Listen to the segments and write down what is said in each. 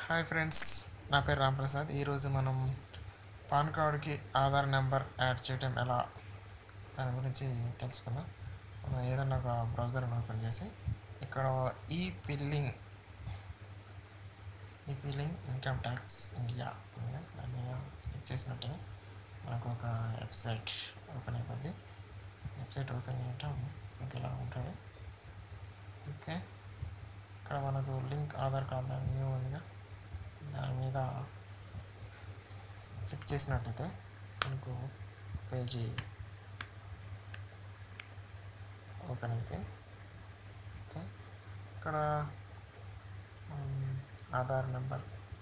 Hi friends నా పేరు రాంప్రసాద్ ఈరోజు మనం పాన్ కార్డుకి ఆధార్ నెంబర్ యాడ్ చేయడం ఎలా దాని గురించి తెలుసుకుందాం మనం ఏదన్నా ఒక బ్రౌజర్ ఓపెన్ చేసి ఇక్కడ ఈ ఫిల్లింగ్ ఈ ఫిల్లింగ్ ఇన్కమ్ ట్యాక్స్ ఇండియా ఉంది కదా, దాని మీద క్లిక్ చేసినట్టే మనకు ఒక వెబ్సైట్ ఓపెన్ అయిపోద్ది వెబ్సైట్ ఓపెన్ చేయటం మీకు ఇలా ఉంటుంది ఓకే ఇక్కడ మనకు లింక్ ఆధార్ కార్డ్ అని న్యూ ఉందిగా దాని మీద క్లిక్ చేసినట్టయితే మనకు పేజీ ఓపెన్ అయితే ఓకే ఇక్కడ మ్, ఆధార్ నెంబర్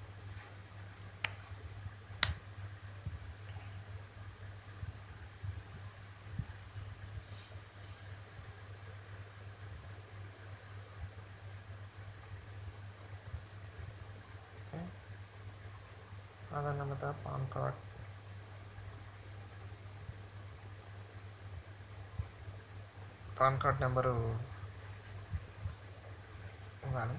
ఓకే ఆధార్ నెంబర్తో PAN card PAN card number ఇవ్వాలి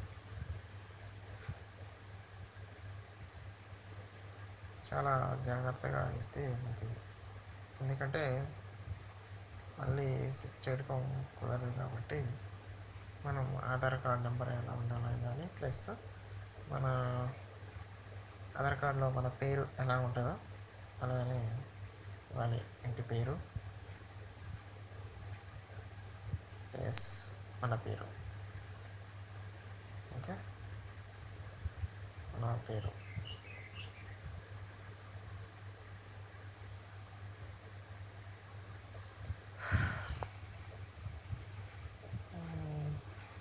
చాలా జాగ్రత్తగా ఇస్తే మంచిది ఎందుకంటే మళ్ళీ సెట్ చేయడం కుదరదు కాబట్టి మనం ఆధార్ కార్డ్ నెంబర్ ఎలా ఉండాలి కానీ ప్లస్ మన ఆధార్ కార్డులో మన పేరు ఎలా ఉంటుందో అలానే వాళ్ళ ఇంటి పేరు ప్లస్ మన పేరు ఓకే మన పేరు మ్మ్.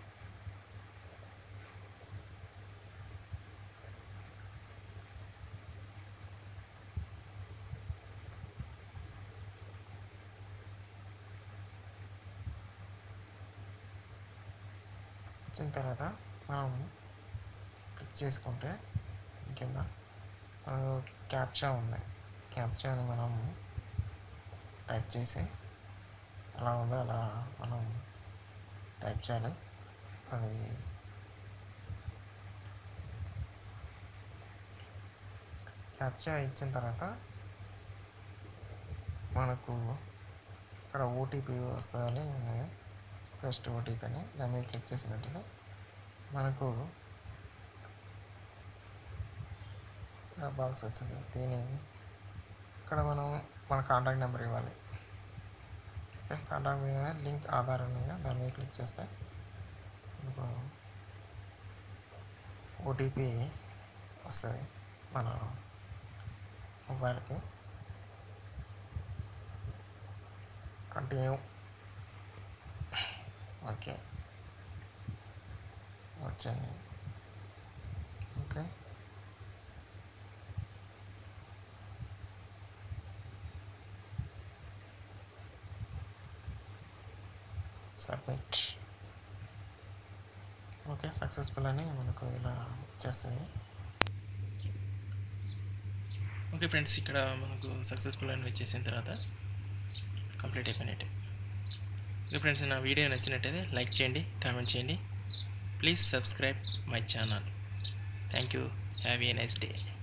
వచ్చిన తర్వాత మనం క్లిక్ చేసుకుంటే కింద మనకు క్యాప్చా ఉంది క్యాప్చాని మనం టైప్ చేసి ఎలా ఉందో అలా మనం టైప్ చేయాలి అది క్యాప్చా ఇచ్చిన తర్వాత మనకు ఇక్కడ ఓటీపీ వస్తుందని ఉన్నది ఫస్ట్ ఓటీపీ అని దాని మీద క్లిక్ చేసినట్టుగా మనకు బాక్స్ వచ్చింది దీని ఇక్కడ మనం మన కాంటాక్ట్ నెంబర్ ఇవ్వాలి ఓకే కాంటాక్ట్ మీద లింక్ ఆధార్ ఉంది కదా, దాని మీద క్లిక్ చేస్తే మనకు ఓటీపీ వస్తుంది మన మొబైల్కి కంటిన్యూ ఓకే వచ్చింది ఓకే సబ్మిట్ ఓకే సక్సెస్ఫుల్ అని మనకు ఇలా వచ్చేస్తుంది ఓకే ఫ్రెండ్స్ ఇక్కడ మనకు సక్సెస్ఫుల్ అని వచ్చేసిన తర్వాత కంప్లీట్ అయిపోయినట్టే ఓకే ఫ్రెండ్స్ నా వీడియో నచ్చినట్టయితే లైక్ చేయండి కామెంట్ చేయండి please subscribe my channel thank you have a nice day